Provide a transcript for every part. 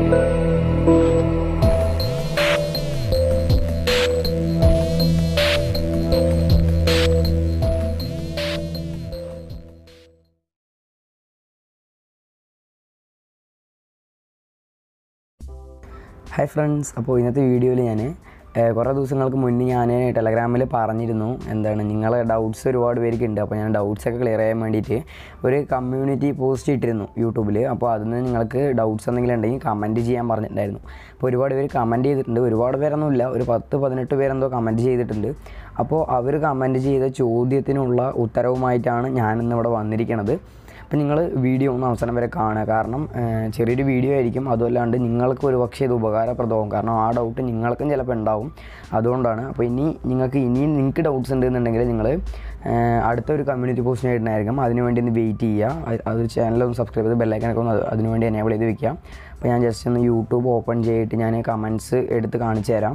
hi friends അപ്പോൾ ഇന്നത്തെ വീഡിയോയിൽ ഞാൻ കുറേ ദിവസങ്ങൾക്ക് മുന്നേ ഞാൻ ടെലഗ്രാമിൽ പറഞ്ഞിരുന്നു എന്താണ് നിങ്ങളെ ഡൗട്ട്സ് ഒരുപാട് പേർക്ക് ഉണ്ട് അപ്പോൾ ഞാൻ ഡൗട്ട്സ് ഒക്കെ ക്ലിയർ ചെയ്യാൻ വേണ്ടിയിട്ട് ഒരു കമ്മ്യൂണിറ്റി പോസ്റ്റ് ഇട്ടിരുന്നു യൂട്യൂബിൽ അപ്പോൾ അതിൽ നിന്ന് നിങ്ങൾക്ക് ഡൗട്ട്സ് എന്തെങ്കിലും ഉണ്ടെങ്കിൽ കമൻറ്റ് ചെയ്യാൻ പറഞ്ഞിട്ടുണ്ടായിരുന്നു അപ്പോൾ ഒരുപാട് പേര് കമൻറ്റ് ചെയ്തിട്ടുണ്ട് ഒരുപാട് പേരൊന്നുമില്ല ഒരു പത്ത് പതിനെട്ട് പേരെന്തോ കമൻറ്റ് ചെയ്തിട്ടുണ്ട് അപ്പോൾ അവർ കമൻറ്റ് ചെയ്ത ചോദ്യത്തിനുള്ള ഉത്തരവുമായിട്ടാണ് ഞാനിന്ന് ഇവിടെ വന്നിരിക്കുന്നത് അപ്പോൾ നിങ്ങൾ വീഡിയോ ഒന്ന് അവസാനം വരെ കാണുക കാരണം ഏഹ്, ചെറിയൊരു വീഡിയോ ആയിരിക്കും അതുമല്ലാണ്ട് നിങ്ങൾക്ക് ഒരു പക്ഷേ ഇത് ഉപകാരപ്രദമാവും കാരണം ആ ഡൗട്ട് നിങ്ങൾക്കും ചിലപ്പോൾ ഉണ്ടാവും അതുകൊണ്ടാണ് അപ്പോൾ ഇനി നിങ്ങൾക്ക് ഇനിയും നിങ്ങൾക്ക് ഡൗട്ട്സ് ഉണ്ടെന്നുണ്ടെങ്കിൽ നിങ്ങൾ അടുത്ത ഒരു കമ്മ്യൂണിറ്റി പോസ്റ്റിന് ഇടുന്നതായിരിക്കും അതിന് വേണ്ടി ഒന്ന് വെയിറ്റ് ചെയ്യുക അത് അത് ചാനലൊന്ന് സബ്സ്ക്രൈബ് ചെയ്ത് ബെല്ലൈക്കനൊക്കെ ഒന്ന് അത് അതിന് വേണ്ടി എനേബിൾ ചെയ്ത് വെക്കുക അപ്പോൾ ഞാൻ ജസ്റ്റ് ഒന്ന് യൂട്യൂബ് ഓപ്പൺ ചെയ്തിട്ട് ഞാൻ കമൻറ്റ്സ് എടുത്ത് കാണിച്ചു തരാം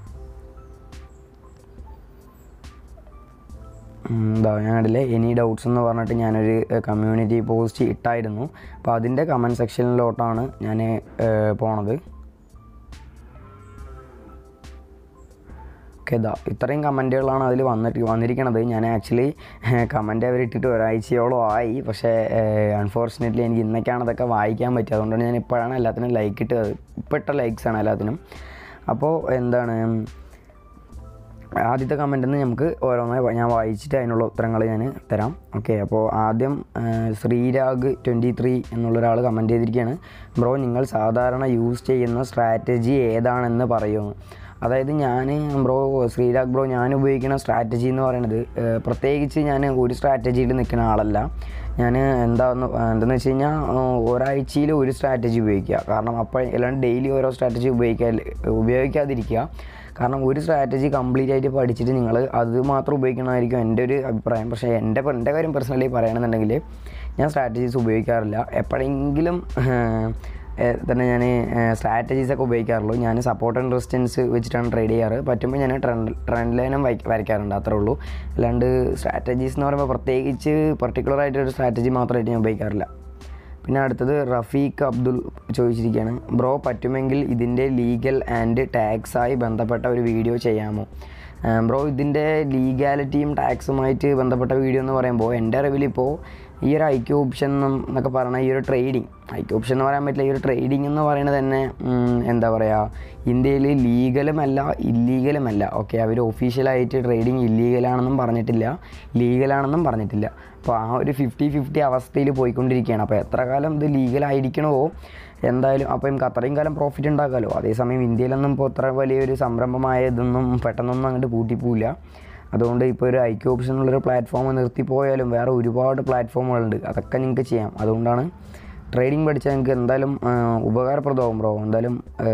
ഉം, എന്താ ഞാൻ കണ്ടില്ലേ എനി ഡൗട്ട്സ് എന്ന് പറഞ്ഞിട്ട് ഞാനൊരു കമ്മ്യൂണിറ്റി പോസ്റ്റ് ഇട്ടായിരുന്നു അപ്പോൾ അതിൻ്റെ കമൻറ്റ് സെക്ഷനിലോട്ടാണ് ഞാൻ പോണത് ഓക്കെ ഇതാ ഇത്രയും കമൻറ്റുകളാണ് അതിൽ വന്നിട്ട് വന്നിരിക്കണത് ഞാൻ ആക്ച്വലി കമൻറ്റ് അവർ ഇട്ടിട്ട് ഒരാഴ്ചയോളം ആയി പക്ഷേ അൺഫോർച്ചുനേറ്റ്ലി എനിക്ക് ഇന്നൊക്കെയാണ് അതൊക്കെ വായിക്കാൻ പറ്റുക അതുകൊണ്ടാണ് ഞാൻ ഇപ്പോഴാണ് എല്ലാത്തിനും ലൈക്ക് ഇട്ടത് ഇപ്പോൾ ഇട്ട ലൈക്സാണ് എല്ലാത്തിനും അപ്പോൾ എന്താണ് ആദ്യത്തെ കമൻറ്റിൽ നിന്ന് നമുക്ക് ഓരോന്നായി വാ- ഞാൻ വായിച്ചിട്ട് അതിനുള്ള ഉത്തരങ്ങൾ ഞാൻ തരാം ഓക്കെ അപ്പോൾ ആദ്യം ആ, ശ്രീരാഗ് ട്വൻറ്റി ത്രീ എന്നുള്ള ഒരാൾ കമൻറ്റ് ചെയ്തിരിക്കുകയാണ് ബ്രോ നിങ്ങൾ സാധാരണ യൂസ് ചെയ്യുന്ന സ്ട്രാറ്റജി ഏതാണെന്ന് പറയുമോ അതായത് ഞാൻ ബ്രോ ശ്രീരാഗ് ബ്രോ ഞാൻ ഉപയോഗിക്കുന്ന സ്ട്രാറ്റജി എന്ന് പറയുന്നത് ആ, പ്രത്യേകിച്ച് ഞാൻ ഒരു സ്ട്രാറ്റജിയിൽ നിൽക്കുന്ന ആളല്ല ഞാൻ എന്താന്ന് എന്തെന്ന് വെച്ച് കഴിഞ്ഞാൽ ഒരാഴ്ചയിൽ ഒരു സ്ട്രാറ്റജി ഉപയോഗിക്കുക കാരണം അപ്പോൾ അല്ലാണ്ട് ഡെയിലി ഓരോ സ്ട്രാറ്റജി ഉപയോഗിക്കാൻ ഉപയോഗിക്കാതിരിക്കുക കാരണം ഒരു സ്ട്രാറ്റജി കംപ്ലീറ്റ് ആയിട്ട് പഠിച്ചിട്ട് നിങ്ങൾ അത് മാത്രം ഉപയോഗിക്കണമായിരിക്കും എൻ്റെ ഒരു അഭിപ്രായം പക്ഷേ എൻ്റെ എൻ്റെ കാര്യം പേഴ്സണലി പറയുകയാണെന്നുണ്ടെങ്കിൽ ഞാൻ സ്ട്രാറ്റജീസ് ഉപയോഗിക്കാറില്ല എപ്പോഴെങ്കിലും ഏഹ്, തന്നെ ഞാൻ സ്ട്രാറ്റജീസ് ഒക്കെ ഉപയോഗിക്കാറുള്ളൂ ഞാൻ സപ്പോർട്ട് ആൻഡ് റെസിസ്റ്റൻസ് വെച്ചിട്ടാണ് ട്രേഡ് ചെയ്യാറ് പറ്റുമ്പോൾ ഞാൻ ട്രെൻഡ് ട്രെൻഡ് ലൈനും വരയ്ക്കാറുണ്ട് അത്രേ ഉള്ളൂ അല്ലാണ്ട് സ്ട്രാറ്റജീസ് എന്ന് പറയുമ്പോൾ പ്രത്യേകിച്ച് പർട്ടിക്കുലർ ആയിട്ട് ഒരു സ്ട്രാറ്റജി മാത്രമായിട്ട് ഞാൻ ഉപയോഗിക്കാറില്ല പിന്നെ അടുത്തത് റഫീഖ് അബ്ദുൾ ചോദിച്ചിരിക്കുകയാണ് ബ്രോ പറ്റുമെങ്കിൽ ഇതിൻ്റെ ലീഗൽ ആൻഡ് ടാക്സായി ബന്ധപ്പെട്ട ഒരു വീഡിയോ ചെയ്യാമോ ബ്രോ ഇതിൻ്റെ ലീഗാലിറ്റിയും ടാക്സുമായിട്ട് ബന്ധപ്പെട്ട വീഡിയോ എന്ന് പറയുമ്പോൾ എൻ്റെ അറിവിലിപ്പോൾ ഈ ഒരു ഐക്യ ഓപ്ഷൻ എന്നൊക്കെ പറയുന്ന ഈ ഒരു ട്രേഡിങ് ഐക്യ ഓപ്ഷൻ എന്ന് പറയാൻ പറ്റില്ല ഈ ഒരു ട്രേഡിംഗ് എന്ന് പറയുന്നത് തന്നെ ഉം, എന്താ പറയുക ഇന്ത്യയിൽ ലീഗലുമല്ല ഇല്ലീഗലുമല്ല ഓക്കെ അവർ ഒഫീഷ്യലായിട്ട് ട്രേഡിങ് ഇല്ലീഗലാണെന്നും പറഞ്ഞിട്ടില്ല ലീഗലാണെന്നും പറഞ്ഞിട്ടില്ല അപ്പോൾ ആ ഒരു ഫിഫ്റ്റി ഫിഫ്റ്റി അവസ്ഥയിൽ പോയിക്കൊണ്ടിരിക്കുകയാണ് അപ്പോൾ എത്ര കാലം ഇത് ലീഗലായിരിക്കണമോ എന്തായാലും അപ്പോൾ നമുക്ക് അത്രയും കാലം പ്രോഫിറ്റ് ഉണ്ടാക്കാമല്ലോ അതേസമയം ഇന്ത്യയിലൊന്നും ഇപ്പോൾ ഇത്ര വലിയൊരു സംരംഭമായ ഇതൊന്നും പെട്ടെന്നൊന്നും അങ്ങോട്ട് പൂട്ടിപ്പോവില്ല അതുകൊണ്ട് ഇപ്പോൾ ഒരു ഐക്യ ഓപ്ഷൻ എന്നുള്ളൊരു പ്ലാറ്റ്ഫോം നിർത്തിപ്പോയാലും വേറെ ഒരുപാട് പ്ലാറ്റ്ഫോമുകളുണ്ട് അതൊക്കെ നിങ്ങൾക്ക് ചെയ്യാം അതുകൊണ്ടാണ് ട്രേഡിംഗ് പഠിച്ചാൽ നിങ്ങൾക്ക് എന്തായാലും ആ, ഉപകാരപ്രദമാകും ബ്രോ എന്തായാലും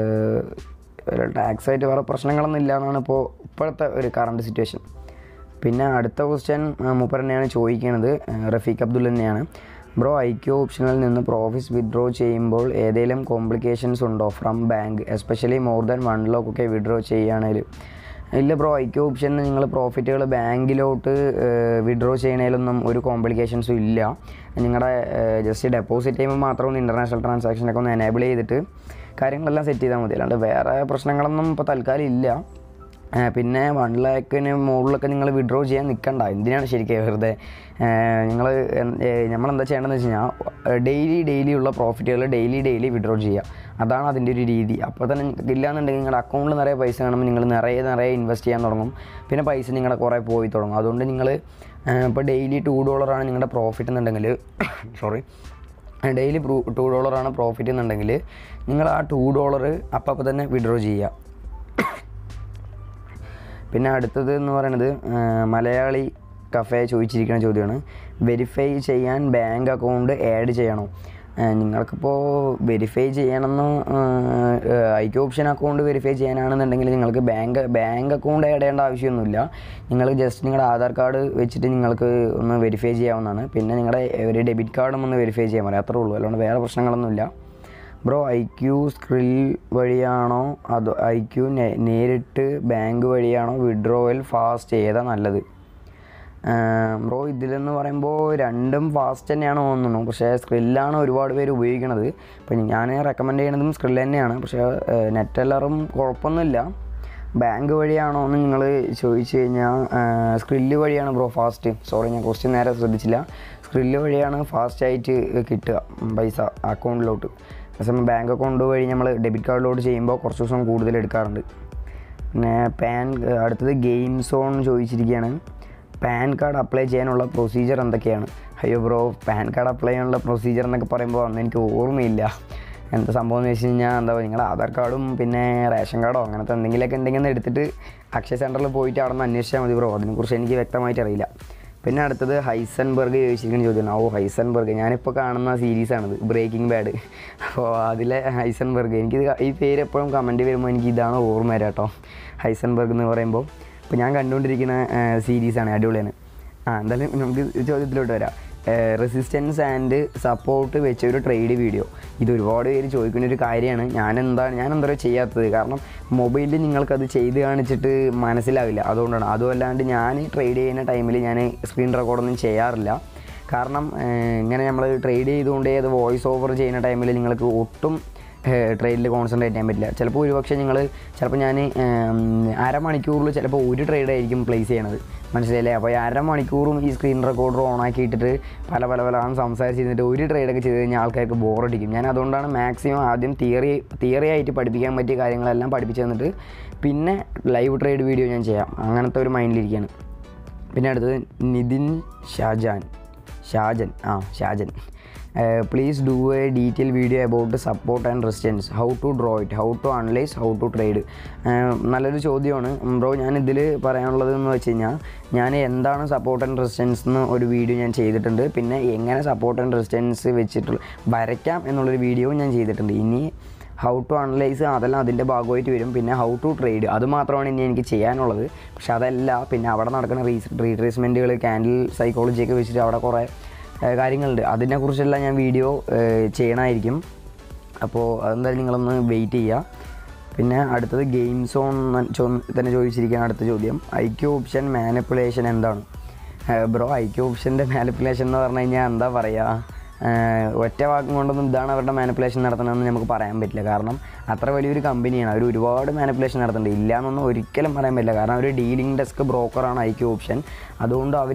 ടാക്സ് ആയിട്ട് വേറെ പ്രശ്നങ്ങളൊന്നും ഇല്ല എന്നാണ് ഇപ്പോൾ ഇപ്പോഴത്തെ ഒരു കറണ്ട് സിറ്റുവേഷൻ പിന്നെ അടുത്ത ക്വസ്റ്റ്യൻ മൂപ്പർ തന്നെയാണ് ചോദിക്കുന്നത് ആ, റഫീഖ് അബ്ദുൽ തന്നെയാണ് ബ്രോ ഐക്യു ഓപ്ഷനിൽ നിന്ന് പ്രോഫിറ്റ്സ് വിഡ്രോ ചെയ്യുമ്പോൾ ഏതെങ്കിലും കോംപ്ലിക്കേഷൻസ് ഉണ്ടോ from bank especially more than one lock ഒക്കെ വിഡ്രോ ചെയ്യുകയാണെങ്കിൽ ഇല്ല ബ്രോ ഐക്യു ഓപ്ഷനിൽ നിങ്ങൾ പ്രോഫിറ്റുകൾ ബാങ്കിലോട്ട് വിഡ്രോ ചെയ്യണതിലൊന്നും ഒരു കോംപ്ലിക്കേഷൻസും ഇല്ല നിങ്ങളുടെ ജസ്റ്റ് ഡെപ്പോസിറ്റ് ചെയ്യുമ്പോൾ മാത്രം ഒന്ന് ഇൻ്റർനാഷണൽ ട്രാൻസാക്ഷനൊക്കെ ഒന്ന് എനേബിൾ ചെയ്തിട്ട് കാര്യങ്ങളെല്ലാം സെറ്റ് ചെയ്താൽ മതി അല്ലാണ്ട് വേറെ പ്രശ്നങ്ങളൊന്നും ഇപ്പോൾ തൽക്കാലം ഇല്ല ആ, പിന്നെ വൺ ലാക്കിന് മുകളിലൊക്കെ നിങ്ങൾ വിഡ്രോ ചെയ്യാൻ നിൽക്കണ്ട എന്തിനാണ് ശരിക്കും വെറുതെ നിങ്ങൾ നമ്മളെന്താ ചെയ്യേണ്ടതെന്ന് വെച്ച് കഴിഞ്ഞാൽ ഡെയിലി ഡെയിലി ഉള്ള പ്രോഫിറ്റുകൾ ഡെയിലി ഡെയിലി വിഡ്രോ ചെയ്യുക അതാണ് അതിൻ്റെ ഒരു രീതി അപ്പോൾ തന്നെ നിങ്ങൾക്ക് ഇല്ലാന്നുണ്ടെങ്കിൽ നിങ്ങളുടെ അക്കൗണ്ടിൽ നിറയെ പൈസ കാണുമ്പോൾ നിങ്ങൾ നിറയെ നിറയെ ഇൻവെസ്റ്റ് ചെയ്യാൻ തുടങ്ങും പിന്നെ പൈസ നിങ്ങളുടെ കുറേ പോയി തുടങ്ങും അതുകൊണ്ട് നിങ്ങൾ ഇപ്പോൾ ഡെയിലി ടു ഡോളറാണ് നിങ്ങളുടെ പ്രോഫിറ്റ് എന്നുണ്ടെങ്കിൽ സോറി ഡെയിലി ടു ഡോളറാണ് പ്രോഫിറ്റ് എന്നുണ്ടെങ്കിൽ നിങ്ങൾ ആ ടു ഡോളർ അപ്പം അപ്പം തന്നെ വിഡ്രോ ചെയ്യുക പിന്നെ അടുത്തത് എന്ന് പറയുന്നത് ആ, മലയാളി കഫേ ചോദിച്ചിരിക്കുന്ന ചോദ്യമാണ് വെരിഫൈ ചെയ്യാൻ ബാങ്ക് അക്കൗണ്ട് ആഡ് ചെയ്യണോ ആ, നിങ്ങൾക്കിപ്പോൾ വെരിഫൈ ചെയ്യണമെന്ന് ഐക്യ ഓപ്ഷൻ അക്കൗണ്ട് വെരിഫൈ ചെയ്യാനാണെന്നുണ്ടെങ്കിൽ നിങ്ങൾക്ക് ബാങ്ക് ബാങ്ക് അക്കൗണ്ട് ആഡ് ചെയ്യേണ്ട ആവശ്യമൊന്നുമില്ല നിങ്ങൾ ജസ്റ്റ് നിങ്ങളുടെ ആധാർ കാർഡ് വെച്ചിട്ട് നിങ്ങൾക്ക് ഒന്ന് വെരിഫൈ ചെയ്യാവുന്നതാണ് പിന്നെ നിങ്ങളുടെ ഒരു ഡെബിറ്റ് കാർഡും ഒന്ന് വെരിഫൈ ചെയ്യാൻ പറയാം അത്രേ ഉള്ളൂ അല്ലാണ്ട് വേറെ പ്രശ്നങ്ങളൊന്നുമില്ല ബ്രോ ഐ ക്യു സ്ക്രിൽ വഴിയാണോ അതോ ഐ ക്യു നേരിട്ട് ബാങ്ക് വഴിയാണോ വിഡ്രോവൽ ഫാസ്റ്റ് ഏതാ നല്ലത് ബ്രോ ഇതിലെന്ന് പറയുമ്പോൾ രണ്ടും ഫാസ്റ്റ് തന്നെയാണ് തോന്നുന്നു പക്ഷേ സ്ക്രില്ലാണ് ഒരുപാട് പേര് ഉപയോഗിക്കണത് അപ്പം ഞാൻ റെക്കമെൻഡ് ചെയ്യണതും സ്ക്രില്ല് തന്നെയാണ് പക്ഷേ നെറ്റെല്ലറും കുഴപ്പമൊന്നുമില്ല ബാങ്ക് വഴിയാണോ എന്ന് നിങ്ങൾ ചോദിച്ചു കഴിഞ്ഞാൽ സ്ക്രില്ല് വഴിയാണ് ബ്രോ ഫാസ്റ്റ് സോറി ഞാൻ ക്വസ്റ്റ്യൻ നേരെ ശ്രദ്ധിച്ചില്ല സ്ക്രില്ല് വഴിയാണ് ഫാസ്റ്റായിട്ട് കിട്ടുക പൈസ അക്കൗണ്ടിലോട്ട് അതേസമയം ബാങ്ക് അക്കൗണ്ട് വഴി നമ്മൾ ഡെബിറ്റ് കാർഡിലോട്ട് ചെയ്യുമ്പോൾ കുറച്ച് ദിവസം കൂടുതൽ എടുക്കാറുണ്ട് പിന്നെ പാൻ അടുത്തത് ഗെയിം സോൺ ചോദിച്ചിരിക്കുകയാണ് പാൻ കാർഡ് അപ്ലൈ ചെയ്യാനുള്ള പ്രൊസീജിയർ എന്തൊക്കെയാണ് അയ്യോ ബ്രോ പാൻ കാർഡ് അപ്ലൈ ചെയ്യാനുള്ള പ്രൊസീജിയർ എന്നൊക്കെ പറയുമ്പോൾ അന്ന് എനിക്ക് ഓർമ്മയില്ല എന്താ സംഭവം എന്ന് വെച്ച് കഴിഞ്ഞാൽ എന്താ നിങ്ങളുടെ ആധാർ കാർഡും പിന്നെ റേഷൻ കാർഡോ അങ്ങനത്തെ എന്തെങ്കിലുമൊക്കെ ഉണ്ടെങ്കിൽ ഒന്ന് എടുത്തിട്ട് അക്ഷയ സെൻറ്ററിൽ പോയിട്ട് അവിടെ നിന്ന് അന്വേഷിച്ചാൽ മതി ബ്രോ അതിനെക്കുറിച്ച് എനിക്ക് വ്യക്തമായിട്ട് അറിയില്ല പിന്നെ അടുത്തത് ഹൈസൻബർഗ് ചോദിച്ചിരിക്കുന്ന ചോദ്യമാണ് ഓ ഹൈസൻബർഗ് ഞാനിപ്പോൾ കാണുന്ന സീരീസാണിത് ബ്രേക്കിംഗ് ബാഡ് അപ്പോൾ അതിലെ ഹൈസൻബർഗ് എനിക്ക് ഈ പേര് എപ്പോഴും കമൻറ്റ് വരുമ്പോൾ എനിക്ക് ഇതാണ് ഓർമ്മ വരാം കേട്ടോ ഹൈസൻബർഗ് എന്ന് പറയുമ്പോൾ ഇപ്പോൾ ഞാൻ കണ്ടുകൊണ്ടിരിക്കുന്ന സീരീസാണ് അടിപൊളിയാണ് ആ എന്തായാലും നമുക്ക് ചോദ്യത്തിലോട്ട് വരാം റെസിസ്റ്റൻസ് ആൻഡ് സപ്പോർട്ട് വെച്ച ഒരു ട്രേഡ് വീഡിയോ ഇത് ഒരുപാട് പേര് ചോദിക്കുന്ന ഒരു കാര്യമാണ് ഞാൻ എന്താണ് ഞാൻ എന്താ ചെയ്യാത്തത് കാരണം മൊബൈലിൽ നിങ്ങൾക്കത് ചെയ്ത് കാണിച്ചിട്ട് മനസ്സിലാവില്ല അതുകൊണ്ടാണ് അതുമല്ലാണ്ട് ഞാൻ ട്രേഡ് ചെയ്യുന്ന ടൈമിൽ ഞാൻ സ്ക്രീൻ റെക്കോർഡൊന്നും ചെയ്യാറില്ല കാരണം ഏഹ്, ഇങ്ങനെ നമ്മൾ ട്രേഡ് ചെയ്തുകൊണ്ടേ അത് വോയിസ് ഓവർ ചെയ്യുന്ന ടൈമിൽ നിങ്ങൾക്ക് ഒട്ടും ട്രേഡിൽ കോൺസെൻട്രേറ്റ് ചെയ്യാൻ പറ്റില്ല ചിലപ്പോൾ ഒരുപക്ഷെ നിങ്ങൾ ചിലപ്പോൾ ഞാൻ അരമണിക്കൂറിൽ ചിലപ്പോൾ ഒരു ട്രേഡ് ആയിരിക്കും പ്ലേസ് ചെയ്യണത് മനസ്സിലായില്ലേ അപ്പോൾ ഈ അരമണിക്കൂറും ഈ സ്ക്രീൻ റെക്കോർഡർ ഓൺ ആക്കിയിട്ടിട്ട് പല പല പല സംസാരിച്ചിരുന്നിട്ട് ഒരു ട്രേഡൊക്കെ ചെയ്ത് കഴിഞ്ഞാൽ ആൾക്കാർക്ക് ബോറടിക്കും ഞാൻ അതുകൊണ്ടാണ് മാക്സിമം ആദ്യം തിയറി തിയറി ആയിട്ട് പഠിപ്പിക്കാൻ പറ്റിയ കാര്യങ്ങളെല്ലാം പഠിപ്പിച്ചു തന്നിട്ട് പിന്നെ ലൈവ് ട്രേഡ് വീഡിയോ ഞാൻ ചെയ്യാം അങ്ങനത്തെ ഒരു മൈൻഡിലിരിക്കുകയാണ് പിന്നെ അടുത്തത് നിതിൻ ഷാജാൻ ഷാജൻ ആ Shajan please do a detail video about support and resistance how to draw it how to analyse how to trade നല്ലൊരു ചോദ്യമാണ് ബ്രോ ഞാൻ ഇതിൽ പറയാനുള്ളത് എന്ന് വെച്ച് കഴിഞ്ഞാൽ ഞാൻ എന്താണ് സപ്പോർട്ട് ആൻഡ് റെസിസ്റ്റൻസ് എന്ന് ഒരു വീഡിയോ ഞാൻ ചെയ്തിട്ടുണ്ട് പിന്നെ എങ്ങനെ സപ്പോർട്ട് ആൻഡ് റെസിസ്റ്റൻസ് വെച്ചിട്ടുള്ള വരയ്ക്കാം എന്നുള്ളൊരു വീഡിയോ ഞാൻ ചെയ്തിട്ടുണ്ട് ഇനി ഹൗ ടു അനലൈസ് അതെല്ലാം അതിൻ്റെ ഭാഗമായിട്ട് വരും പിന്നെ ഹൗ ടു ട്രേഡ് അത് മാത്രമാണ് ഇനി എനിക്ക് ചെയ്യാനുള്ളത് പക്ഷെ അതല്ല പിന്നെ അവിടെ നടക്കുന്ന റീ റീട്രേസ്മെൻറ്റുകൾ ക്യാൻഡിൽ സൈക്കോളജിയൊക്കെ വെച്ചിട്ട് അവിടെ കുറേ ഏഹ്, കാര്യങ്ങളുണ്ട് അതിനെക്കുറിച്ചെല്ലാം ഞാൻ വീഡിയോ ഏഹ്, ചെയ്യണമായിരിക്കും അപ്പോൾ അതെന്തായാലും നിങ്ങളൊന്ന് വെയിറ്റ് ചെയ്യുക പിന്നെ അടുത്തത് ഗെയിം സോൺ തന്നെ ചോദിച്ചിരിക്കുകയാണ് അടുത്ത ചോദ്യം ഐ ക്യു ഓപ്ഷൻ മാനിപ്പുലേഷൻ എന്താണ് ബ്രോ ഐ ക്യു ഓപ്ഷൻ്റെ മാനിപ്പുലേഷൻ എന്ന് പറഞ്ഞു കഴിഞ്ഞാൽ എന്താ പറയുക ഏഹ് ഒറ്റ വാക്കും കൊണ്ടൊന്നും ഇതാണ് അവരുടെ മാനിപ്പുലേഷൻ നടത്തണമെന്ന് നമുക്ക് പറയാൻ പറ്റില്ല കാരണം അത്ര വലിയൊരു കമ്പനിയാണ് അവർ ഒരുപാട് മാനിപ്പുലേഷൻ നടത്തുന്നുണ്ട് ഇല്ല എന്നൊന്നും ഒരിക്കലും പറയാൻ പറ്റില്ല കാരണം അവർ ഡീലിംഗ് ഡെസ്ക് ബ്രോക്കറാണ് ഐ ക്യു ഓപ്ഷൻ അതുകൊണ്ട് അവർ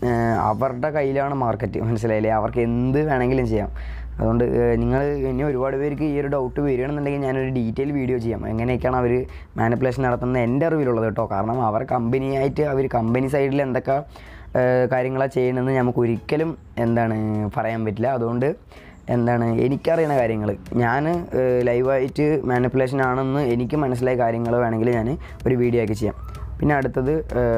അവരുടെ കയ്യിലാണ് മാർക്കറ്റ് മനസ്സിലായില്ലേ അവർക്ക് എന്ത് വേണമെങ്കിലും ചെയ്യാം അതുകൊണ്ട് നിങ്ങൾ ഇനി ഒരുപാട് പേർക്ക് ഈ ഒരു ഡൗട്ട് വരികയാണെന്നുണ്ടെങ്കിൽ ഞാനൊരു ഡീറ്റെയിൽ വീഡിയോ ചെയ്യാം എങ്ങനെയൊക്കെയാണ് അവർ മാനിപ്പുലേഷൻ നടത്തുന്നത് എൻ്റെ അറിവിലുള്ളത് കേട്ടോ കാരണം അവർ കമ്പനിയായിട്ട് അവർ കമ്പനി സൈഡിൽ എന്തൊക്കെ കാര്യങ്ങളാണ് ചെയ്യണമെന്ന് നമുക്ക് ഒരിക്കലും എന്താണ് പറയാൻ പറ്റില്ല അതുകൊണ്ട് എന്താണ് എനിക്കറിയുന്ന കാര്യങ്ങൾ ഞാൻ ലൈവായിട്ട് മാനിപ്പുലേഷൻ ആണെന്ന് എനിക്ക് മനസ്സിലായ കാര്യങ്ങൾ വേണമെങ്കിൽ ഞാൻ ഒരു വീഡിയോ ആക്കി ചെയ്യാം പിന്നെ അടുത്തത്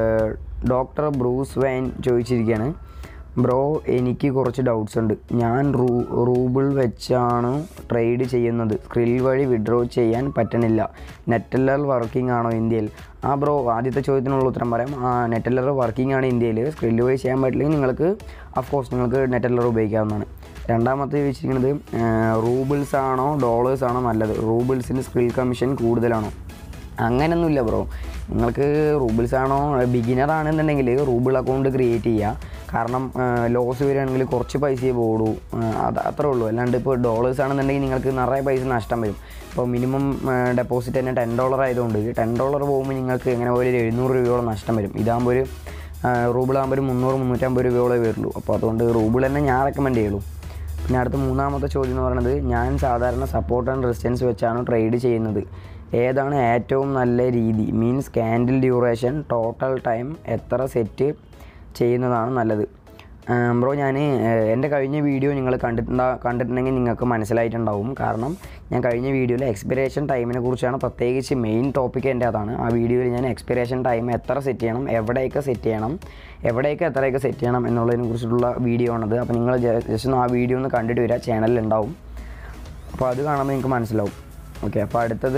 ഡോക്ടർ ബ്രൂസ് വൈൻ ചോദിച്ചിരിക്കുകയാണ് ബ്രോ എനിക്ക് കുറച്ച് ഡൗട്ട്സ് ഉണ്ട് ഞാൻ റൂ റൂബിൾ വെച്ചാണ് ട്രേഡ് ചെയ്യുന്നത് സ്ക്രിൽ വഴി വിഡ്രോ ചെയ്യാൻ പറ്റണില്ല നെറ്റല്ലർ വർക്കിംഗ് ആണോ ഇന്ത്യയിൽ ആ ബ്രോ ആദ്യത്തെ ചോദ്യത്തിനുള്ള ഉത്തരം പറയാം ആ നെറ്റല്ലർ വർക്കിംഗ് ആണ് ഇന്ത്യയിൽ സ്ക്രിൽ വഴി ചെയ്യാൻ പറ്റില്ലെങ്കിൽ നിങ്ങൾക്ക് അഫ്കോഴ്സ് നിങ്ങൾക്ക് നെറ്റല്ലർ ഉപയോഗിക്കാവുന്നതാണ് രണ്ടാമത്തെ ചോദിച്ചിരിക്കുന്നത് റൂബിൾസ് ആണോ ഡോളേഴ്സ് ആണോ നല്ലത് റൂബിൾസിന് സ്ക്രിൽ കമ്മീഷൻ കൂടുതലാണോ അങ്ങനെയൊന്നുമില്ല ബ്രോ നിങ്ങൾക്ക് റൂബിൾസ് ആണോ ബിഗിനർ ആണെന്നുണ്ടെങ്കിൽ റൂബിൾ അക്കൗണ്ട് ക്രിയേറ്റ് ചെയ്യുക കാരണം ലോസ് വരികയാണെങ്കിൽ കുറച്ച് പൈസയെ പോടൂ അത് അത്രേ ഉള്ളൂ അല്ലാണ്ട് ഇപ്പോൾ ഡോളേഴ്സ് ആണെന്നുണ്ടെങ്കിൽ നിങ്ങൾക്ക് നിറയെ പൈസ നഷ്ടം വരും ഇപ്പോൾ മിനിമം ഡെപ്പോസിറ്റ് തന്നെ ടെൻ ഡോളർ ആയതുകൊണ്ട് ടെൻ ഡോളർ പോകുമ്പോൾ നിങ്ങൾക്ക് എങ്ങനെ പോലെ ഒരു എഴുന്നൂറ് രൂപയോളം നഷ്ടം വരും ഇതാകുമ്പോൾ ഒരു റൂബിൾ ആകുമ്പോൾ ഒരു മുന്നൂറ് മുന്നൂറ്റമ്പത് രൂപയോളം വരുള്ളൂ അപ്പോൾ അതുകൊണ്ട് റൂബിൾ തന്നെ ഞാൻ റെക്കമെൻഡ് ചെയ്യുള്ളൂ പിന്നെ അടുത്ത മൂന്നാമത്തെ ചോദ്യം എന്ന് പറയുന്നത് ഞാൻ സാധാരണ സപ്പോർട്ട് ആൻഡ് റെസിസ്റ്റൻസ് വെച്ചാണ് ട്രേഡ് ചെയ്യുന്നത് ഏതാണ് ഏറ്റവും നല്ല രീതി means candle duration total time എത്ര സെറ്റ് ചെയ്യുന്നതാണ് നല്ലത് ബ്രോ ഞാൻ എൻ്റെ കഴിഞ്ഞ വീഡിയോ നിങ്ങൾ കണ്ടിട്ടുണ്ടാ കണ്ടിട്ടുണ്ടെങ്കിൽ നിങ്ങൾക്ക് മനസ്സിലായിട്ടുണ്ടാവും കാരണം ഞാൻ കഴിഞ്ഞ വീഡിയോയിൽ എക്സ്പിറേഷൻ ടൈമിനെ കുറിച്ചാണ് പ്രത്യേകിച്ച് മെയിൻ ടോപ്പിക് എൻ്റെ അതാണ് ആ വീഡിയോയിൽ ഞാൻ എക്സ്പിറേഷൻ ടൈം എത്ര സെറ്റ് ചെയ്യണം എവിടെയൊക്കെ സെറ്റ് ചെയ്യണം എവിടെയൊക്കെ എത്രയൊക്കെ സെറ്റ് ചെയ്യണം എന്നുള്ളതിനെ കുറിച്ചിട്ടുള്ള വീഡിയോ ആണത് അപ്പോൾ നിങ്ങൾ ജസ്റ്റ് ഒന്ന് ആ വീഡിയോ ഒന്ന് കണ്ടിട്ട് വരിക ചാനലിലുണ്ടാവും അപ്പോൾ അത് കാണുമ്പോൾ നിങ്ങൾക്ക് മനസ്സിലാവും ഓക്കെ അപ്പോൾ അടുത്തത്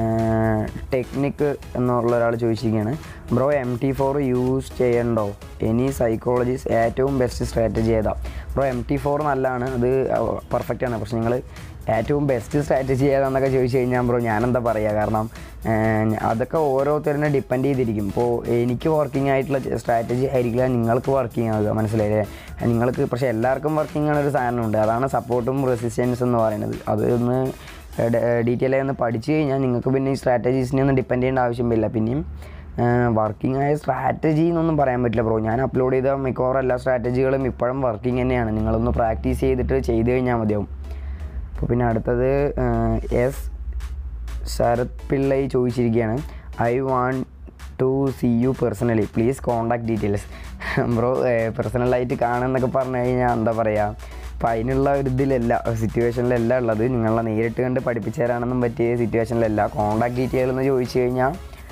ടെക്നിക്ക് എന്നുള്ള ഒരാൾ ചോദിച്ചിരിക്കുകയാണ് bro M T four use ചെയ്യണ്ടോ എനി സൈക്കോളജീസ് ഏറ്റവും ബെസ്റ്റ് സ്ട്രാറ്റജി ഏതാ ബ്രോ എം ടി ഫോർ നല്ലതാണ് അത് പെർഫെക്റ്റ് ആണ് പക്ഷെ നിങ്ങൾ ഏറ്റവും ബെസ്റ്റ് സ്ട്രാറ്റജി ഏതാണെന്നൊക്കെ ചോദിച്ചു കഴിഞ്ഞാൽ ബ്രോ ഞാനെന്താ പറയുക കാരണം ഏഹ്, അതൊക്കെ ഓരോരുത്തരിനെ ഡിപ്പെൻഡ് ചെയ്തിരിക്കും ഇപ്പോൾ എനിക്ക് വർക്കിംഗ് ആയിട്ടുള്ള സ്ട്രാറ്റജി ആയിരിക്കില്ല നിങ്ങൾക്ക് വർക്കിംഗ് ആകുക മനസ്സിലായില്ലേ നിങ്ങൾക്ക് പക്ഷേ എല്ലാവർക്കും വർക്കിംഗ് ആണ് ഒരു സാധനമുണ്ട് അതാണ് സപ്പോർട്ടും റെസിസ്റ്റൻസ് എന്ന് പറയുന്നത് അത് ഒന്ന് ഡീറ്റെയിൽ ആയി ഒന്ന് പഠിച്ചു കഴിഞ്ഞാൽ നിങ്ങൾക്ക് പിന്നെ ഈ സ്ട്രാറ്റജീസിനെ ഒന്നും ഡിപ്പെൻഡ് ചെയ്യേണ്ട ആവശ്യമില്ല പിന്നെയും വർക്കിംഗ് ആയ സ്ട്രാറ്റജി എന്നൊന്നും പറയാൻ പറ്റില്ല ബ്രോ ഞാൻ അപ്ലോഡ് ചെയ്ത മിക്കവാറും എല്ലാ സ്ട്രാറ്റജികളും ഇപ്പോഴും വർക്കിംഗ് തന്നെയാണ് നിങ്ങളൊന്ന് പ്രാക്ടീസ് ചെയ്തിട്ട് ചെയ്ത് കഴിഞ്ഞാൽ മതിയാവും അപ്പോൾ പിന്നെ അടുത്തത് എസ് ശരത് പിള്ളൈ ചോദിച്ചിരിക്കുകയാണ് I want to see you personally please contact details bro പേഴ്സണലായിട്ട് കാണുന്നൊക്കെ പറഞ്ഞു കഴിഞ്ഞാൽ എന്താ പറയുക അപ്പോൾ അതിനുള്ള ഒരു ഇതിലല്ല സിറ്റുവേഷനിലല്ല ഉള്ളത് നിങ്ങളെ നേരിട്ട് കണ്ട് പഠിപ്പിച്ചു തരാനൊന്നും പറ്റിയ സിറ്റുവേഷനിലല്ല കോണ്ടാക്ട് ഡീറ്റെയിൽ എന്ന് ചോദിച്ചു കഴിഞ്ഞാൽ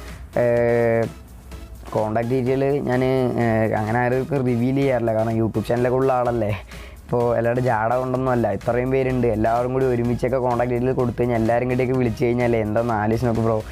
കോണ്ടാക്ട് ഡീറ്റെയിൽ ഞാൻ അങ്ങനെ ആർക്കും റിവീൽ ചെയ്യാറില്ല കാരണം യൂട്യൂബ് ചാനലൊക്കെ ഉള്ള ആളല്ലേ ഇപ്പോൾ എല്ലാവരുടെ ജാട കൊണ്ടൊന്നും അല്ല ഇത്രയും പേരുണ്ട് എല്ലാവരും കൂടി ഒരുമിച്ചൊക്കെ കോണ്ടാക്ട് ഡീറ്റെയിൽ കൊടുത്തു കഴിഞ്ഞാൽ എല്ലാവരും കൂടിയൊക്കെ വിളിച്ചു കഴിഞ്ഞാൽ എന്താണെന്ന് ആലോചിച്ച് നോക്കും ബ്രോ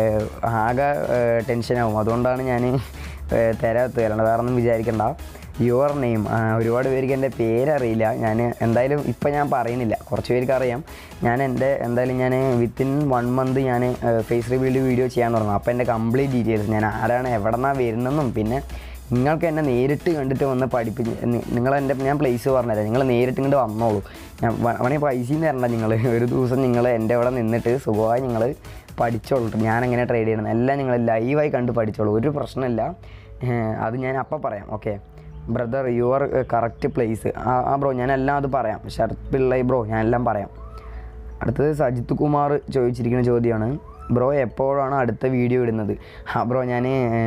ആകെ ടെൻഷനാവും അതുകൊണ്ടാണ് ഞാൻ തരാത്തത് അല്ലാണ്ട് വേറെ ഒന്നും വിചാരിക്കണ്ട യുവർ നെയിം ഒരുപാട് പേർക്ക് എൻ്റെ പേരറിയില്ല ഞാൻ എന്തായാലും ഇപ്പം ഞാൻ പറയുന്നില്ല കുറച്ച് പേർക്ക് അറിയാം ഞാൻ എൻ്റെ എന്തായാലും ഞാൻ വിത്തിൻ വൺ മന്ത് ഞാൻ ഫേസ് റിവ്യൂല് വീഡിയോ ചെയ്യാൻ തുടങ്ങും അപ്പോൾ എൻ്റെ കംപ്ലീറ്റ് ഡീറ്റെയിൽസ് ഞാൻ ആരാണ് എവിടെ നിന്നാണ് വരുന്നതെന്നും പിന്നെ നിങ്ങൾക്ക് എന്നെ നേരിട്ട് കണ്ടിട്ട് വന്ന് പഠിപ്പിച്ച് നിങ്ങൾ എൻ്റെ ഞാൻ പ്ലേസ് പറഞ്ഞുതരാം നിങ്ങൾ നേരിട്ട് ഇങ്ങോട്ട് വന്നോളൂ ഞാൻ വ- വേണമെങ്കിൽ പൈസയും തരണ്ട നിങ്ങൾ ഒരു ദിവസം നിങ്ങൾ എൻ്റെ അവിടെ നിന്നിട്ട് സുഖമായി നിങ്ങൾ പഠിച്ചോളൂ ഞാൻ എങ്ങനെ ട്രേഡ് ചെയ്യണം എല്ലാം നിങ്ങൾ ലൈവായി കണ്ട് പഠിച്ചോളൂ ഒരു പ്രശ്നമില്ല ഏഹ് അത് ഞാൻ അപ്പം പറയാം okay brother your correct place ആ ആ ബ്രോ ഞാൻ എല്ലാം അത് പറയാം ശരത് പിള്ളൈ ബ്രോ ഞാൻ എല്ലാം പറയാം അടുത്തത് സജിത്ത് കുമാർ ചോദിച്ചിരിക്കുന്ന ചോദ്യമാണ് ബ്രോ എപ്പോഴാണ് അടുത്ത വീഡിയോ ഇടുന്നത് ആ ബ്രോ ഞാൻ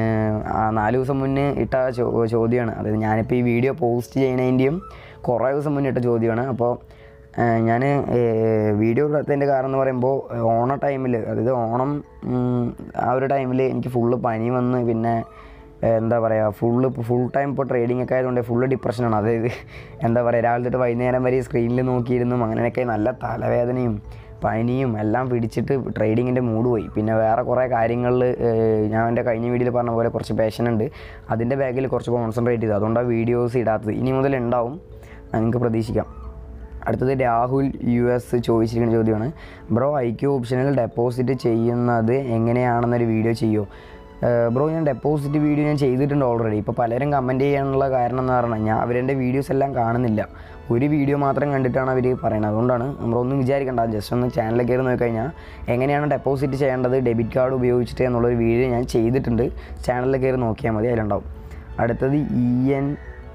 നാല് ദിവസം മുന്നേ ഇട്ട ചോ ചോദ്യമാണ് അതായത് ഞാനിപ്പോൾ ഈ വീഡിയോ പോസ്റ്റ് ചെയ്യുന്നതിൻ്റെയും കുറേ ദിവസം മുന്നേ ഇട്ട ചോദ്യമാണ് അപ്പോൾ ഞാൻ വീഡിയോ ഇടാത്തതിൻ്റെ കാരണം എന്ന് പറയുമ്പോൾ ഓണ ടൈമിൽ അതായത് ഓണം ഉം, ആ ഒരു ടൈമിൽ എനിക്ക് ഫുള്ള് പനി വന്ന് പിന്നെ ഏഹ് എന്താ പറയുക ഫുള്ള് ഫുൾ ടൈം ഇപ്പോൾ ട്രേഡിംഗ് ഒക്കെ ആയതുകൊണ്ട് ഫുള്ള് ഡിപ്രഷനാണ് അതായത് എന്താ പറയുക രാവിലെ തൊട്ട് വൈകുന്നേരം വരെ സ്ക്രീനിൽ നോക്കിയിരുന്നും അങ്ങനെയൊക്കെ നല്ല തലവേദനയും പനിയും എല്ലാം പിടിച്ചിട്ട് ട്രേഡിങ്ങിൻ്റെ മൂഡ് പോയി പിന്നെ വേറെ കുറേ കാര്യങ്ങളിൽ ഞാൻ എൻ്റെ കഴിഞ്ഞ വീഡിയോയിൽ പറഞ്ഞ പോലെ കുറച്ച് പാഷൻ ഉണ്ട് അതിൻ്റെ ബാഗിൽ കുറച്ച് കോൺസെൻട്രേറ്റ് ചെയ്തു അതുകൊണ്ടാണ് വീഡിയോസ് ഇടാത്തത് ഇനി മുതൽ ഉണ്ടാവും നിങ്ങൾക്ക് പ്രതീക്ഷിക്കാം അടുത്തത് രാഹുൽ യു എസ് ചോദിച്ചിരിക്കുന്ന ചോദ്യമാണ് ബ്രോ ഐ ക്യു ഓപ്ഷനിൽ ഡെപ്പോസിറ്റ് ചെയ്യുന്നത് എങ്ങനെയാണെന്നൊരു വീഡിയോ ചെയ്യുമോ ബ്രോ ഞാൻ ഡെപ്പോസിറ്റ് വീഡിയോ ഞാൻ ചെയ്തിട്ടുണ്ട് ഓൾറെഡി ഇപ്പോൾ പലരും കമൻറ്റ് ചെയ്യാനുള്ള കാരണം എന്ന് പറഞ്ഞാൽ ഞാൻ അവരെൻ്റെ വീഡിയോസ് എല്ലാം കാണുന്നില്ല ഒരു വീഡിയോ മാത്രം കണ്ടിട്ടാണ് അവർ പറയുന്നത് അതുകൊണ്ടാണ് നമ്മളൊന്നും വിചാരിക്കേണ്ട ജസ്റ്റ് ഒന്ന് ചാനലിൽ കയറി നോക്കിക്കഴിഞ്ഞാൽ എങ്ങനെയാണ് ഡെപ്പോസിറ്റ് ചെയ്യേണ്ടത് ഡെബിറ്റ് കാർഡ് ഉപയോഗിച്ചിട്ട് എന്നുള്ളൊരു വീഡിയോ ഞാൻ ചെയ്തിട്ടുണ്ട് ചാനലിൽ കയറി നോക്കിയാൽ മതി അതിലുണ്ടാവും അടുത്തത് E N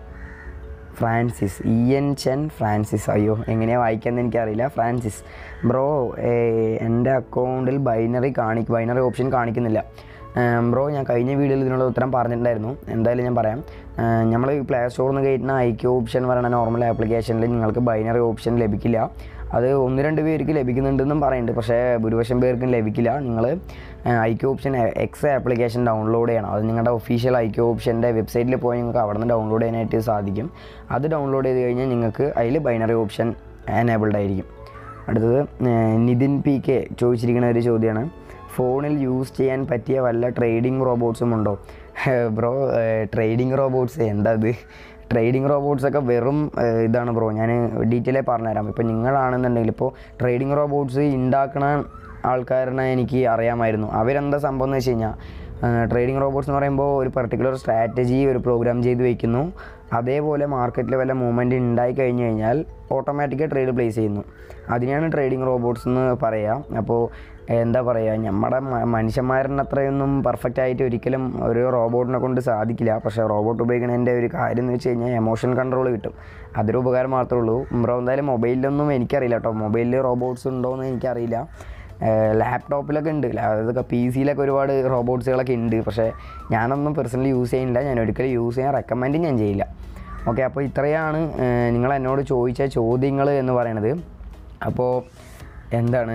Francis E N ചെൻ ഫ്രാൻസിസ് അയ്യോ എങ്ങനെയാണ് വായിക്കാമെന്ന് എനിക്കറിയില്ല ഫ്രാൻസിസ് ബ്രോ എൻ്റെ അക്കൗണ്ടിൽ ബൈനറി കാണി ബൈനറി ഓപ്ഷൻ കാണിക്കുന്നില്ല ബ്രോ ഞാൻ കഴിഞ്ഞ വീഡിയോയിൽ ഇതിനുള്ള ഉത്തരം പറഞ്ഞിട്ടുണ്ടായിരുന്നു എന്തായാലും ഞാൻ പറയാം നമ്മൾ പ്ലേ സ്റ്റോറിൽ നിന്ന് കയറ്റുന്ന ഐക്യ ഓപ്ഷൻ പറയുന്ന നോർമൽ ആപ്ലിക്കേഷനിൽ നിങ്ങൾക്ക് ബൈനറി ഓപ്ഷൻ ലഭിക്കില്ല അത് ഒന്ന് രണ്ട് പേർക്ക് ലഭിക്കുന്നുണ്ടെന്നും പറയുന്നുണ്ട് പക്ഷേ ഭൂരിപക്ഷം പേർക്കും ലഭിക്കില്ല നിങ്ങൾ ഐക്യ ഓപ്ഷൻ എക്സ് ആപ്ലിക്കേഷൻ ഡൗൺലോഡ് ചെയ്യണം അത് നിങ്ങളുടെ ഒഫീഷ്യൽ ഐക്യ ഓപ്ഷൻ്റെ വെബ്സൈറ്റിൽ പോയി നിങ്ങൾക്ക് അവിടെ നിന്ന് ഡൗൺലോഡ് ചെയ്യാനായിട്ട് സാധിക്കും അത് ഡൗൺലോഡ് ചെയ്ത് കഴിഞ്ഞാൽ നിങ്ങൾക്ക് അതിൽ ബൈനറി ഓപ്ഷൻ എനേബിൾഡ് ആയിരിക്കും അടുത്തത് ഏഹ്, നിതിൻ പി കെ ചോദിച്ചിരിക്കുന്ന ഒരു ചോദ്യമാണ് ഫോണിൽ യൂസ് ചെയ്യാൻ പറ്റിയ വല്ല ട്രേഡിംഗ് റോബോട്ട്സും ഉണ്ടോ ബ്രോ ട്രേഡിംഗ് റോബോട്ട്സ് എന്താ ഇത് ട്രേഡിംഗ് റോബോട്ട്സ് ഒക്കെ വെറും ഏഹ്, ഇതാണ് ബ്രോ ഞാൻ ഡീറ്റെയിൽ ആയി പറഞ്ഞുതരാം ഇപ്പോൾ നിങ്ങളാണെന്നുണ്ടെങ്കിൽ ഇപ്പോൾ ട്രേഡിംഗ് റോബോട്ട്സ് ഉണ്ടാക്കണ ആൾക്കാരനെ എനിക്ക് അറിയാമായിരുന്നു അവരെന്താ സംഭവം എന്ന് വെച്ച് കഴിഞ്ഞാൽ ട്രേഡിംഗ് റോബോട്ട്സ് എന്ന് പറയുമ്പോൾ ഒരു പർട്ടിക്കുലർ സ്ട്രാറ്റജി ഒരു പ്രോഗ്രാം ചെയ്ത് വയ്ക്കുന്നു അതേപോലെ മാർക്കറ്റിൽ വല്ല മൂവ്മെൻറ്റ് ഉണ്ടായി കഴിഞ്ഞ് കഴിഞ്ഞാൽ ഓട്ടോമാറ്റിക്കായി ട്രേഡ് പ്ലേസ് ചെയ്യുന്നു അതിനെയാണ് ട്രേഡിംഗ് റോബോട്ട്സ് എന്ന് പറയുക അപ്പോൾ എന്താ പറയുക നമ്മുടെ മ- മനുഷ്യന്മാരുടെ അത്രയൊന്നും പെർഫെക്റ്റ് ആയിട്ട് ഒരിക്കലും ഒരു റോബോട്ടിനെ കൊണ്ട് സാധിക്കില്ല പക്ഷേ റോബോട്ട് ഉപയോഗിക്കുന്നതിൻ്റെ ഒരു കാര്യം എന്ന് വെച്ച് കഴിഞ്ഞാൽ എമോഷൻ കൺട്രോൾ കിട്ടും അതൊരു ഉപകാരം മാത്രമേ ഉള്ളൂ ബ്രോ എന്തായാലും മൊബൈലിലൊന്നും എനിക്കറിയില്ല കേട്ടോ മൊബൈലിൽ റോബോട്ട്സ് ഉണ്ടോ എന്ന് എനിക്കറിയില്ല ലാപ്ടോപ്പിലൊക്കെ ഉണ്ട് ലാ- അതൊക്കെ പി സിയിലൊക്കെ ഒരുപാട് റോബോട്ട്സുകളൊക്കെ ഉണ്ട് പക്ഷേ ഞാനൊന്നും പേഴ്സണലി യൂസ് ചെയ്യുന്നില്ല ഞാൻ ഒരിക്കലും യൂസ് ചെയ്യാൻ റെക്കമെൻഡ് ഞാൻ ചെയ്യില്ല ഓക്കെ അപ്പോൾ ഇത്രയാണ് ഏഹ്, നിങ്ങൾ എന്നോട് ചോദിച്ച ചോദ്യങ്ങൾ എന്ന് പറയണത് അപ്പോൾ എന്താണ്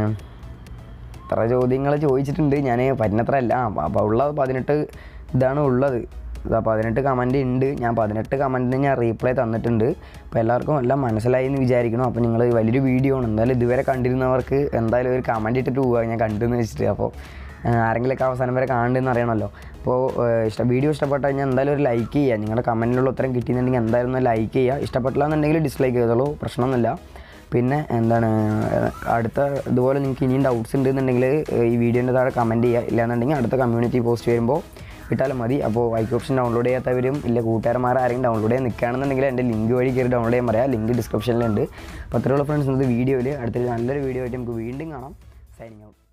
ഇത്ര ചോദ്യങ്ങൾ ചോദിച്ചിട്ടുണ്ട് ഞാൻ പറ്റുന്നത്ര അല്ല അപ്പോൾ ഉള്ളത് പതിനെട്ട് ഇതാണ് ഉള്ളത് ഇതാ പതിനെട്ട് കമൻറ്റ് ഉണ്ട് ഞാൻ പതിനെട്ട് കമൻറ്റിന് ഞാൻ റീപ്ലൈ തന്നിട്ടുണ്ട് അപ്പോൾ എല്ലാവർക്കും എല്ലാം മനസ്സിലായി എന്ന് വിചാരിക്കണം അപ്പോൾ നിങ്ങൾ വലിയൊരു വീഡിയോ ആണ് എന്തായാലും ഇതുവരെ കണ്ടിരുന്നവർക്ക് എന്തായാലും ഒരു കമൻറ്റ് ഇട്ടിട്ട് പോവുക ഞാൻ കണ്ടെന്ന് വെച്ചിട്ട് അപ്പോൾ ഏഹ്, ആരെങ്കിലുമൊക്കെ അവസാനം വരെ കാണുന്നുണ്ടെന്ന് അറിയണമല്ലോ അപ്പോൾ ഏഹ്, ഇഷ്ട വീഡിയോ ഇഷ്ടപ്പെട്ട് കഴിഞ്ഞാൽ എന്തായാലും ഒരു ലൈക്ക് ചെയ്യുക നിങ്ങളുടെ കമൻറ്റിലുള്ള ഉത്തരം കിട്ടിയിട്ടുണ്ടെങ്കിൽ എന്തായാലും ഒന്ന് ലൈക്ക് ചെയ്യുക ഇഷ്ടപ്പെട്ടില്ല എന്നുണ്ടെങ്കിൽ ഡിസ്ലൈക്ക് ചെയ്തോളൂ പ്രശ്നമൊന്നുമില്ല പിന്നെ എന്താണ് ഏഹ്, അടുത്ത ഇതുപോലെ നിങ്ങൾക്ക് ഇനിയും ഡൗട്ട്സ് ഉണ്ടെന്നുണ്ടെങ്കിൽ ഈ വീഡിയോൻ്റെ താഴെ കമൻറ്റ് ചെയ്യുക ഇല്ലാന്നുണ്ടെങ്കിൽ അടുത്ത കമ്മ്യൂണിറ്റി പോസ്റ്റ് വരുമ്പോൾ ഇട്ടാലും മതി അപ്പോൾ വൈക്ക് ഓപ്ഷൻ ഡൗൺലോഡ് ചെയ്യാത്തവരും ഇല്ല കൂട്ടുകാരന്മാർ ആരെങ്കിലും ഡൗൺലോഡ് ചെയ്യാൻ നിൽക്കുകയാണെന്നുണ്ടെങ്കിൽ എൻ്റെ ലിങ്ക് വഴി കയറി ഡൗൺലോഡ് ചെയ്യാൻ പറയാം ലിങ്ക് ഡിസ്ക്രിപ്ഷനിലുണ്ട് അപ്പോൾ അത്രയുള്ള ഫ്രണ്ട്സ് ഇന്നത്തെ വീഡിയോയിൽ അടുത്തൊരു നല്ലൊരു വീഡിയോ ആയിട്ട് നമുക്ക് വീണ്ടും കാണാം സൈനിങ് ഔട്ട്